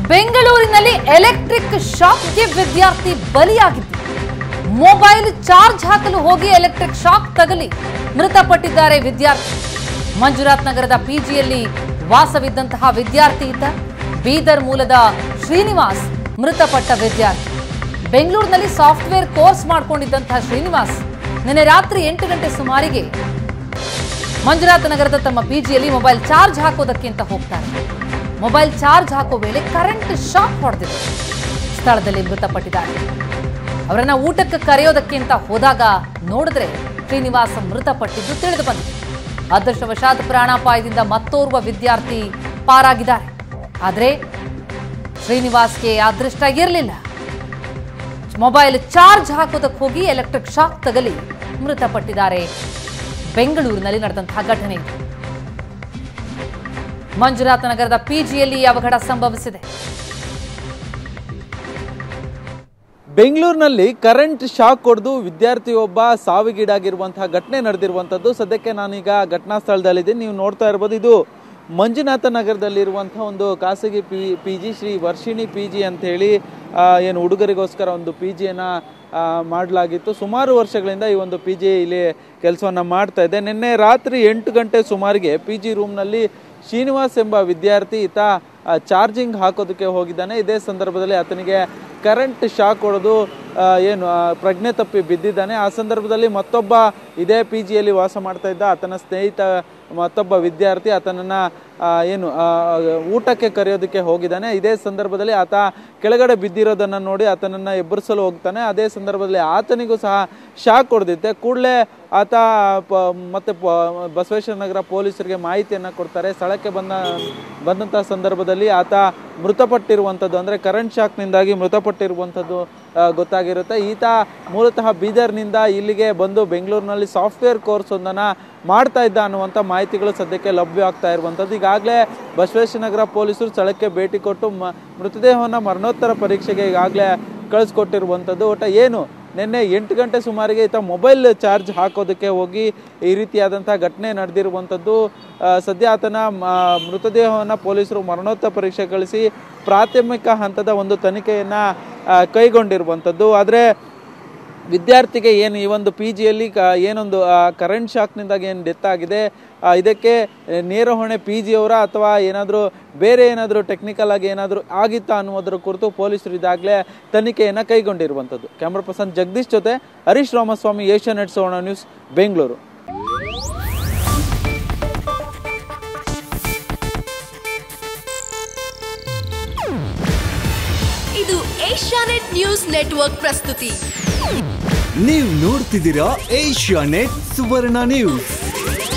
ಬೆಂಗಳೂರಿನಲ್ಲಿ ಎಲೆಕ್ಟ್ರಿಕ್ ಶಾಕ್ಗೆ ವಿದ್ಯಾರ್ಥಿ ಬಲಿಯಾಗಿದ್ದು mobile charge ಹಾಕಲು ಹೋಗಿ ಎಲೆಕ್ಟ್ರಿಕ್ ಶಾಕ್ ತಗಲಿ ಮೃತಪಟ್ಟಿದ್ದಾರೆ ವಿದ್ಯಾರ್ಥಿ ಮಂಜುನಾಥ್ ನಗರದ ಪಿಜಿಯಲ್ಲಿ ವಾಸವಿದ್ದಂತಹ ವಿದ್ಯಾರ್ಥಿ ಇದ್ದ ಬೀದರ್ ಮೂಲದ ಶ್ರೀನಿವಾಸ್ ಮೃತಪಟ್ಟ ವಿದ್ಯಾರ್ಥಿ ಬೆಂಗಳೂರಿನಲ್ಲಿ ಸಾಫ್ಟ್ವೇರ್ ಕೋರ್ಸ್ ಮಾಡಿಕೊಂಡಿದ್ದಂತಹ ಶ್ರೀನಿವಾಸ್ ನಿನ್ನೆ ರಾತ್ರಿ ಎಂಟು ಗಂಟೆ ಸುಮಾರಿಗೆ ಮಂಜುನಾಥ ನಗರದ ತಮ್ಮ ಪಿಜಿಯಲ್ಲಿ ಮೊಬೈಲ್ ಚಾರ್ಜ್ ಹಾಕೋದಕ್ಕೆ ಅಂತ ಹೋಗ್ತಾರೆ ಮೊಬೈಲ್ ಚಾರ್ಜ್ ಹಾಕೋ ವೇಳೆ ಕರೆಂಟ್ ಶಾಕ್ ಹೊಡೆದಿದೆ ಸ್ಥಳದಲ್ಲಿ ಮೃತಪಟ್ಟಿದ್ದಾರೆ ಅವರನ್ನ ಊಟಕ್ಕೆ ಕರೆಯೋದಕ್ಕೆ ಅಂತ ಹೋದಾಗ ನೋಡಿದ್ರೆ ಶ್ರೀನಿವಾಸ ಮೃತಪಟ್ಟಿದ್ದು ತಿಳಿದು ಬಂದಿದೆ ಅದೃಷ್ಟವಶಾತ್ ಪ್ರಾಣಾಪಾಯದಿಂದ ಮತ್ತೋರ್ವ ವಿದ್ಯಾರ್ಥಿ ಪಾರಾಗಿದ್ದಾರೆ ಆದರೆ ಶ್ರೀನಿವಾಸ್ಗೆ ಅದೃಷ್ಟ ಇರಲಿಲ್ಲ ಮೊಬೈಲ್ ಚಾರ್ಜ್ ಹಾಕೋದಕ್ಕೆ ಹೋಗಿ ಎಲೆಕ್ಟ್ರಿಕ್ ಶಾಕ್ ತಗಲಿ ಮೃತಪಟ್ಟಿದ್ದಾರೆ ಬೆಂಗಳೂರಿನಲ್ಲಿ ನಡೆದಂತಹ ಘಟನೆ ಇದು ಮಂಜುನಾಥ ನಗರದ ಪಿಜಿಯಲ್ಲಿ ಈ ಅವಘಡ ಸಂಭವಿಸಿದೆ ಬೆಂಗಳೂರಿನಲ್ಲಿ ಕರೆಂಟ್ ಶಾಕ್ ಹೊಡೆದು ವಿದ್ಯಾರ್ಥಿಯೊಬ್ಬ ಸಾವಿಗೀಡಾಗಿರುವಂತಹ ಘಟನೆ ನಡೆದಿರುವಂಥದ್ದು ಸದ್ಯಕ್ಕೆ ನಾನೀಗ ಘಟನಾ ಸ್ಥಳದಲ್ಲಿದ್ದೀನಿ ನೀವು ನೋಡ್ತಾ ಇರ್ಬೋದು ಇದು ಮಂಜುನಾಥ ನಗರದಲ್ಲಿರುವಂತಹ ಒಂದು ಖಾಸಗಿ P P G Shri Varshini P G ಅಂತೇಳಿ ಆ, ಏನು ಹುಡುಗರಿಗೋಸ್ಕರ ಒಂದು ಪಿ ಜಿಯನ್ನು ಮಾಡಲಾಗಿತ್ತು ಸುಮಾರು ವರ್ಷಗಳಿಂದ ಈ ಒಂದು ಪಿ ಜಿ ಇಲ್ಲಿ ಕೆಲಸವನ್ನು ಮಾಡ್ತಾ ಇದೆ ನಿನ್ನೆ ರಾತ್ರಿ ಎಂಟು ಗಂಟೆ ಸುಮಾರಿಗೆ ಪಿ ಜಿ ರೂಮ್ನಲ್ಲಿ ಶ್ರೀನಿವಾಸ್ ಎಂಬ ವಿದ್ಯಾರ್ಥಿ ಈತ ಚಾರ್ಜಿಂಗ್ ಹಾಕೋದಕ್ಕೆ ಹೋಗಿದ್ದಾನೆ ಇದೇ ಸಂದರ್ಭದಲ್ಲಿ ಆತನಿಗೆ ಕರೆಂಟ್ ಶಾಕ್ ಹೊಡೆದು ಆ, ಏನು ಆ, ಪ್ರಜ್ಞೆ ತಪ್ಪಿ ಬಿದ್ದಿದ್ದಾನೆ ಆ ಸಂದರ್ಭದಲ್ಲಿ ಮತ್ತೊಬ್ಬ ಇದೇ ಪಿ ಜಿಯಲ್ಲಿ ವಾಸ ಮಾಡ್ತಾ ಇದ್ದ ಆತನ ಸ್ನೇಹಿತ ಮತ್ತೊಬ್ಬ ವಿದ್ಯಾರ್ಥಿ ಆತನನ್ನ ಆ, ಏನು ಆ, ಊಟಕ್ಕೆ ಕರೆಯೋದಕ್ಕೆ ಹೋಗಿದ್ದಾನೆ ಇದೇ ಸಂದರ್ಭದಲ್ಲಿ ಆತ ಕೆಳಗಡೆ ಬಿದ್ದಿರೋದನ್ನ ನೋಡಿ ಆತನನ್ನ ಎಬ್ಬರಿಸಲು ಹೋಗ್ತಾನೆ ಅದೇ ಸಂದರ್ಭದಲ್ಲಿ ಆತನಿಗೂ ಸಹ ಶಾಕ್ ಹೊಡೆದಿತ್ತೆ ಕೂಡಲೇ ಆತ ಪ ಮತ್ತೆ ಪ- ಬಸವೇಶ್ವರ ನಗರ ಪೊಲೀಸರಿಗೆ ಮಾಹಿತಿಯನ್ನು ಕೊಡ್ತಾರೆ ಸ್ಥಳಕ್ಕೆ ಬಂದ ಬಂದಂತಹ ಸಂದರ್ಭದಲ್ಲಿ ಆತ ಮೃತಪಟ್ಟಿರುವಂಥದ್ದು ಅಂದರೆ ಕರೆಂಟ್ ಶಾಕ್ನಿಂದಾಗಿ ಮೃತಪಟ್ಟಿರುವಂಥದ್ದು ಆ, ಗೊತ್ತಾಗಿರುತ್ತೆ ಈತ ಮೂಲತಃ ಬೀದರ್ನಿಂದ ಇಲ್ಲಿಗೆ ಬಂದು ಬೆಂಗಳೂರಿನಲ್ಲಿ ಸಾಫ್ಟ್ವೇರ್ ಕೋರ್ಸ್ ಒಂದನ್ನು ಮಾಡ್ತಾ ಇದ್ದ ಅನ್ನುವಂಥ ಮಾಹಿತಿಗಳು ಸದ್ಯಕ್ಕೆ ಲಭ್ಯ ಆಗ್ತಾ ಇರುವಂಥದ್ದು ಈಗಾಗಲೇ ಬಸವೇಶ್ವರ ನಗರ ಪೊಲೀಸರು ಸ್ಥಳಕ್ಕೆ ಭೇಟಿ ಕೊಟ್ಟು ಮ ಮೃತದೇಹವನ್ನು ಮರಣೋತ್ತರ ಪರೀಕ್ಷೆಗೆ ಈಗಾಗಲೇ ಕಳಿಸ್ಕೊಟ್ಟಿರುವಂಥದ್ದು ಒಟ್ಟ ಏನು ನಿನ್ನೆ ಎಂಟು ಗಂಟೆ ಸುಮಾರಿಗೆ ಈತ ಮೊಬೈಲ್ ಚಾರ್ಜ್ ಹಾಕೋದಕ್ಕೆ ಹೋಗಿ ಈ ರೀತಿಯಾದಂಥ ಘಟನೆ ನಡೆದಿರುವಂಥದ್ದು ಆ, ಸದ್ಯ ಆತನ ಮ- ಮೃತದೇಹವನ್ನು ಪೊಲೀಸರು ಮರಣೋತ್ತರ ಪರೀಕ್ಷೆ ಕಳಿಸಿ ಪ್ರಾಥಮಿಕ ಹಂತದ ಒಂದು ತನಿಖೆಯನ್ನು ಕೈಗೊಂಡಿರುವಂಥದ್ದು ಆದರೆ ವಿದ್ಯಾರ್ಥಿಗೆ ಏನು ಈ ಒಂದು ಪಿ ಜಿಯಲ್ಲಿ ಕ ಏನೊಂದು ಕರೆಂಟ್ ಶಾಕ್ನಿಂದಾಗಿ ಏನು ಡೆತ್ ಆಗಿದೆ ಆ, ಇದಕ್ಕೆ ಆ, ನೇರ ಹೊಣೆ ಪಿ ಜಿಯವರ ಅಥವಾ ಏನಾದರೂ ಬೇರೆ ಏನಾದರೂ ಟೆಕ್ನಿಕಲ್ ಆಗಿ ಏನಾದರೂ ಆಗಿತ್ತಾ ಅನ್ನುವುದರ ಕುರಿತು ಪೊಲೀಸರು ಇದಾಗಲೇ ತನಿಖೆಯನ್ನು ಕೈಗೊಂಡಿರುವಂಥದ್ದು ಕ್ಯಾಮ್ರಾ ಪರ್ಸನ್ ಜಗದೀಶ್ ಜೊತೆ ಹರೀಶ್ ರಾಮಸ್ವಾಮಿ ಏಷ್ಯಾ ನೆಟ್ ಸೋಣ ನ್ಯೂಸ್ ಬೆಂಗಳೂರು ಇದು ಏಷ್ಯಾನೆಟ್ ನ್ಯೂಸ್ ನೆಟ್ವರ್ಕ್ ಪ್ರಸ್ತುತಿ ನೀವು ನೋಡ್ತಿದ್ದೀರಾ ಏಷ್ಯಾ ನೆಟ್ ಸುವರ್ಣ ನ್ಯೂಸ್